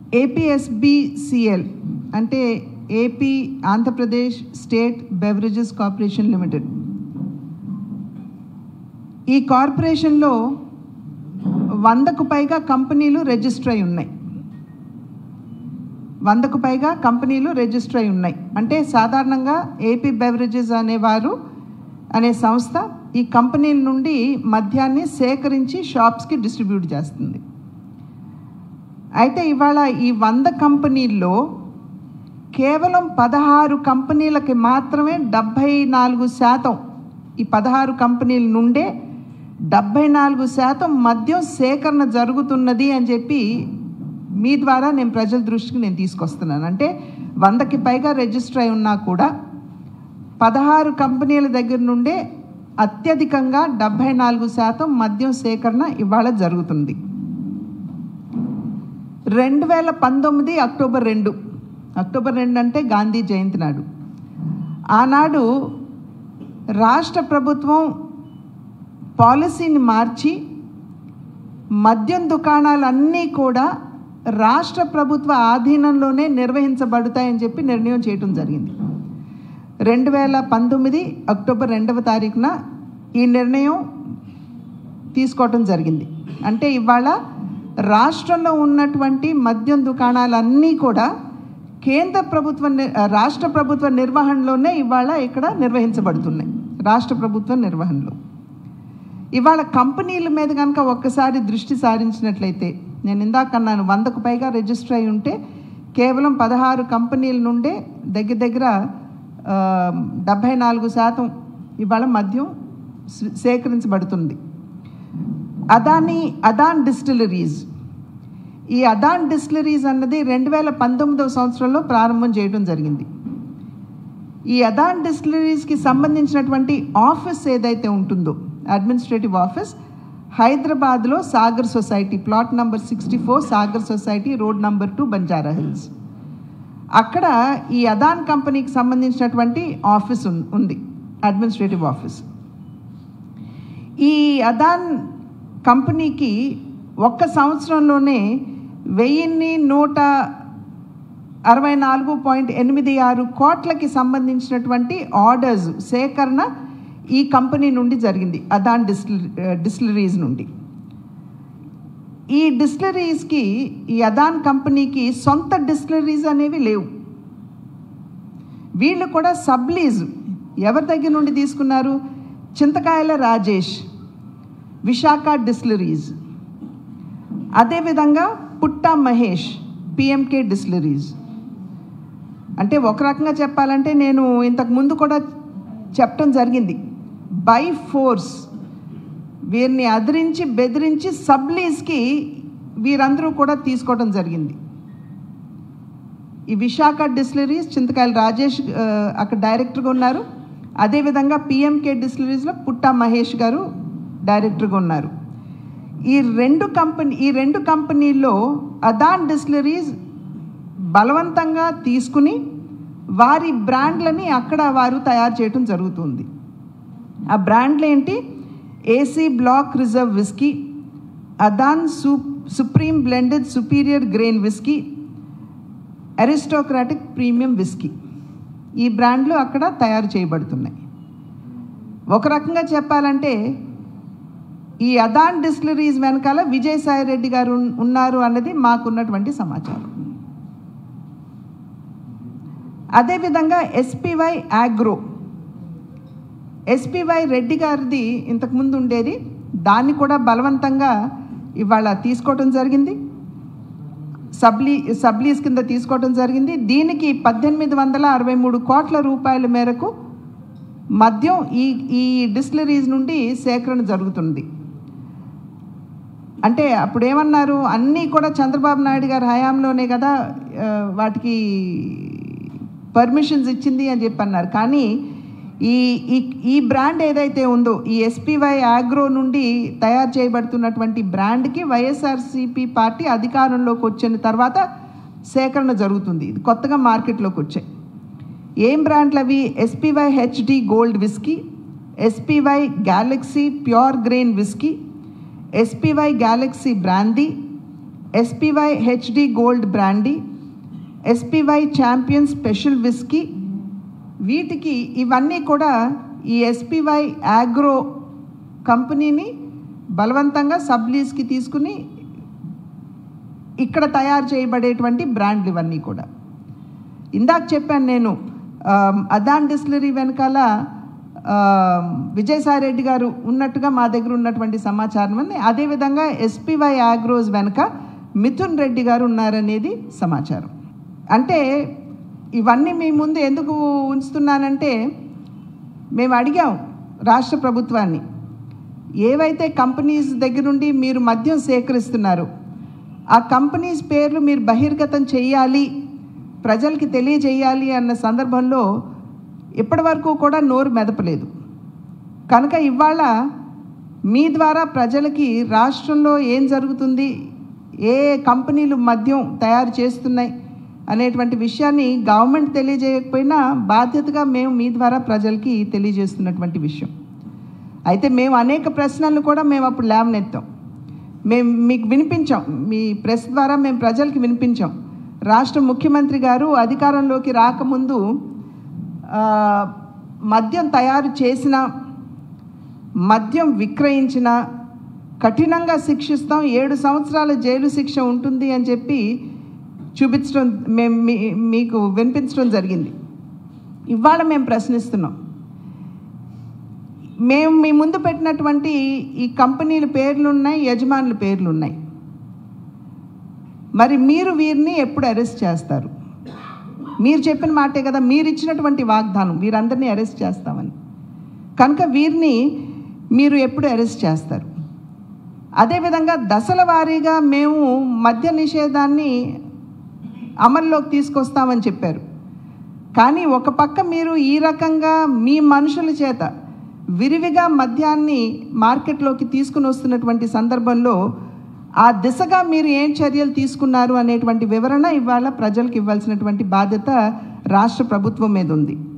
APSBCL అంటే AP Andhra Pradesh state beverages corporation limited ఈ కార్పొరేషన్లో వందకు పైగా కంపెనీలు రిజిస్టర్ అయి ఉన్నాయి వందకు పైగా కంపెనీలు రిజిస్టర్ అయి ఉన్నాయి అంటే సాధారణంగా ఏపీ బెవరేజెస్ అనేవారు అనే సంస్థ ఈ కంపెనీల నుండి మద్యాన్ని సేకరించి షాప్స్కి డిస్ట్రిబ్యూట్ చేస్తుంది అయితే ఇవాళ ఈ వంద కంపెనీల్లో కేవలం పదహారు కంపెనీలకి మాత్రమే డెబ్భై నాలుగు శాతం ఈ పదహారు కంపెనీల నుండే డెబ్భై నాలుగు శాతం మద్యం సేకరణ జరుగుతున్నది అని చెప్పి మీ ద్వారా నేను ప్రజల దృష్టికి నేను తీసుకొస్తున్నాను అంటే వందకి పైగా రిజిస్టర్ అయి ఉన్నా కూడా పదహారు కంపెనీల దగ్గర నుండే అత్యధికంగా డెబ్భై నాలుగు శాతం మద్యం సేకరణ ఇవాళ జరుగుతుంది రెండు వేల పంతొమ్మిది అక్టోబర్ రెండు అక్టోబర్ రెండు అంటే గాంధీ జయంతి నాడు ఆనాడు రాష్ట్ర ప్రభుత్వం పాలసీని మార్చి మద్యం దుకాణాలన్నీ కూడా రాష్ట్ర ప్రభుత్వ ఆధీనంలోనే నిర్వహించబడతాయని చెప్పి నిర్ణయం చేయటం జరిగింది రెండు వేల పంతొమ్మిది అక్టోబర్ రెండవ తారీఖున ఈ నిర్ణయం తీసుకోవటం జరిగింది అంటే ఇవాళ రాష్ట్రంలో ఉన్నటువంటి మద్యం దుకాణాలన్నీ కూడా కేంద్ర ప్రభుత్వ ని- రాష్ట్ర ప్రభుత్వ నిర్వహణలోనే ఇవాళ ఇక్కడ నిర్వహించబడుతున్నాయి రాష్ట్ర ప్రభుత్వ నిర్వహణలో ఇవాళ కంపెనీల మీద కనుక ఒక్కసారి దృష్టి సారించినట్లయితే నేను ఇందాక అన్నాను వందకు పైగా రిజిస్టర్ అయి ఉంటే కేవలం పదహారు కంపెనీల నుండే దగ్గర దగ్గర ఆ, డెబ్భై నాలుగు శాతం ఇవాళ మద్యం సే- సేకరించబడుతుంది అదాని అదాన్ డిస్టిలరీస్ ఈ అదాన్ డిస్టిలరీస్ అన్నది రెండు వేల పంతొమ్మిదవ సంవత్సరంలో ప్రారంభం చేయడం జరిగింది ఈ అదాన్ డిస్టిలరీస్కి సంబంధించినటువంటి ఆఫీస్ ఏదైతే ఉంటుందో అడ్మినిస్ట్రేటివ్ ఆఫీస్ హైదరాబాద్లో Sagar society plot number sixty four Sagar society road number two Banjara Hills అక్కడ ఈ అదాన్ కంపెనీకి సంబంధించినటువంటి ఆఫీస్ ఉన్- ఉంది అడ్మినిస్ట్రేటివ్ ఆఫీస్ ఈ అదాన్ కంపెనీకి ఒక్క సంవత్సరంలోనే వెయ్యిన్ని నూట అరవై నాలుగు పాయింట్ ఎనిమిది ఆరు కోట్లకి సంబంధించినటువంటి ఆర్డర్స్ సేకరణ ఈ కంపెనీ నుండి జరిగింది అదాన్ డిస్టిల్ డిస్టిలరీస్ నుండి ఈ డిస్టిలరీస్కి ఈ అదాన్ కంపెనీకి సొంత డిస్టిలరీస్ అనేవి లేవు వీళ్ళు కూడా సబ్లీజ్ ఎవరి దగ్గర నుండి తీసుకున్నారు చింతకాయల రాజేష్ విశాఖ డిస్టిలరీస్ అదేవిధంగా పుట్టా మహేష్ పిఎంకే డిస్టిలరీస్ అంటే ఒక రకంగా చెప్పాలంటే నేను ఇంతకు ముందు కూడా చెప్పడం జరిగింది బై ఫోర్స్ వీరిని అదిరించి బెదిరించి సబ్లీస్కి వీరందరూ కూడా తీసుకోవడం జరిగింది ఈ విశాఖ డిస్టిలరీస్ చింతకాయల రాజేష్ ఆ, అక్కడ డైరెక్టర్గా ఉన్నారు అదేవిధంగా పిఎంకే డిస్టిలరీస్లో పుట్టా మహేష్ గారు డైరెక్టర్గా ఉన్నారు ఈ రెండు కంపెనీ ఈ రెండు కంపెనీల్లో అదాన్ డిస్టిలరీస్ బలవంతంగా తీసుకుని వారి బ్రాండ్లని అక్కడ వారు తయారు చేయటం జరుగుతుంది ఆ బ్రాండ్లు ఏంటి AC black reserve whisky Adan సూ supreme blended superior grain whisky aristocratic premium whisky ఈ బ్రాండ్లు అక్కడ తయారు చేయబడుతున్నాయి ఒక రకంగా చెప్పాలంటే ఈ అదాన్ డిస్టిలరీస్ వెనకాల విజయసాయి రెడ్డి గారు ఉన్- ఉన్నారు అన్నది మాకున్నటువంటి సమాచారం అదేవిధంగా ఎస్పీవై ఆగ్రో ఎస్పీవై రెడ్డి గారిది ఇంతకుముందు ఉండేది దాన్ని కూడా బలవంతంగా ఇవాళ తీసుకోవటం జరిగింది సబ్లీ సబ్లీస్ కింద తీసుకోవటం జరిగింది దీనికి పద్దెనిమిది వందల అరవై మూడు కోట్ల రూపాయల మేరకు మద్యం ఈ ఈ డిస్టిలరీస్ నుండి సేకరణ జరుగుతుంది అంటే అప్పుడు ఏమన్నారు అన్నీ కూడా చంద్రబాబు నాయుడు గారి హయాంలోనే కదా ఆ, వాటికి పర్మిషన్స్ ఇచ్చింది అని చెప్పి అన్నారు కానీ ఈ ఈ ఈ బ్రాండ్ ఏదైతే ఉందో ఈ ఎస్పీవై ఆగ్రో నుండి తయారు చేయబడుతున్నటువంటి బ్రాండ్కి వైఎస్ఆర్సీపీ పార్టీ అధికారంలోకి వచ్చిన తర్వాత సేకరణ జరుగుతుంది ఇది కొత్తగా మార్కెట్లోకి వచ్చాయి ఏం బ్రాండ్లు అవి SPY HD gold whisky SPY galaxy pure grain whisky SPY galaxy brandy SPY HD gold brandy SPY champion special whisky వీటికి ఇవన్నీ కూడా ఈ ఎస్పీవై ఆగ్రో కంపెనీని బలవంతంగా సబ్లీస్కి తీసుకుని ఇక్కడ తయారు చేయబడేటువంటి బ్రాండ్లు ఇవన్నీ కూడా ఇందాక చెప్పాను నేను ఆ, అదాన్ డిస్టిలరీ వెనకాల ఆ, విజయసాయి రెడ్డి గారు ఉన్నట్టుగా మా దగ్గర ఉన్నటువంటి సమాచారం అని అదేవిధంగా ఎస్పీవై ఆగ్రోస్ వెనక మిథున్ రెడ్డి గారు ఉన్నారనేది సమాచారం అంటే ఇవన్నీ మీ ముందు ఎందుకు ఉంచుతున్నానంటే మేము అడిగాం రాష్ట్ర ప్రభుత్వాన్ని ఏవైతే కంపెనీస్ దగ్గర నుండి మీరు మద్యం సేకరిస్తున్నారు ఆ కంపెనీస్ పేర్లు మీరు బహిర్గతం చేయాలి ప్రజలకి తెలియజేయాలి అన్న సందర్భంలో ఇప్పటివరకు కూడా నోరు మెదపలేదు కనుక ఇవాళ మీ ద్వారా ప్రజలకి రాష్ట్రంలో ఏం జరుగుతుంది ఏ కంపెనీలు మద్యం తయారు చేస్తున్నాయి అనేటువంటి విషయాన్ని గవర్నమెంట్ తెలియజేయకపోయినా బాధ్యతగా మేము మీ ద్వారా ప్రజలకి తెలియజేస్తున్నటువంటి విషయం అయితే మేము అనేక ప్రశ్నలు కూడా మేము అప్పుడు లేవనెత్తాం మేము మీకు వినిపించాం మీ ప్రెస్ ద్వారా మేము ప్రజలకి వినిపించాం రాష్ట్ర ముఖ్యమంత్రి గారు అధికారంలోకి రాకముందు ఆ, మద్యం తయారు చేసిన మద్యం విక్రయించిన కఠినంగా శిక్షిస్తాం ఏడు సంవత్సరాల జైలు శిక్ష ఉంటుంది అని చెప్పి చూపించడం మేము మీ- మీకు వినిపించడం జరిగింది ఇవాళ మేము ప్రశ్నిస్తున్నాం మేము మీ ముందు పెట్టినటువంటి ఈ కంపెనీల పేర్లు ఉన్నాయి యజమానుల పేర్లు ఉన్నాయి మరి మీరు వీరిని ఎప్పుడు అరెస్ట్ చేస్తారు మీరు చెప్పిన మాటే కదా మీరు ఇచ్చినటువంటి వాగ్దానం వీరందరినీ అరెస్ట్ చేస్తామని కనుక వీరిని మీరు ఎప్పుడు అరెస్ట్ చేస్తారు అదేవిధంగా దశల వారీగా మేము మద్య నిషేధాన్ని అమల్లోకి తీసుకొస్తామని చెప్పారు కానీ ఒక పక్క మీరు ఈ రకంగా మీ మనుషుల చేత విరివిగా మద్యాన్ని మార్కెట్లోకి తీసుకుని వస్తున్నటువంటి సందర్భంలో ఆ దిశగా మీరు ఏం చర్యలు తీసుకున్నారు అనేటువంటి వివరణ ఇవాళ ప్రజలకు ఇవ్వాల్సినటువంటి బాధ్యత రాష్ట్ర ప్రభుత్వం మీద ఉంది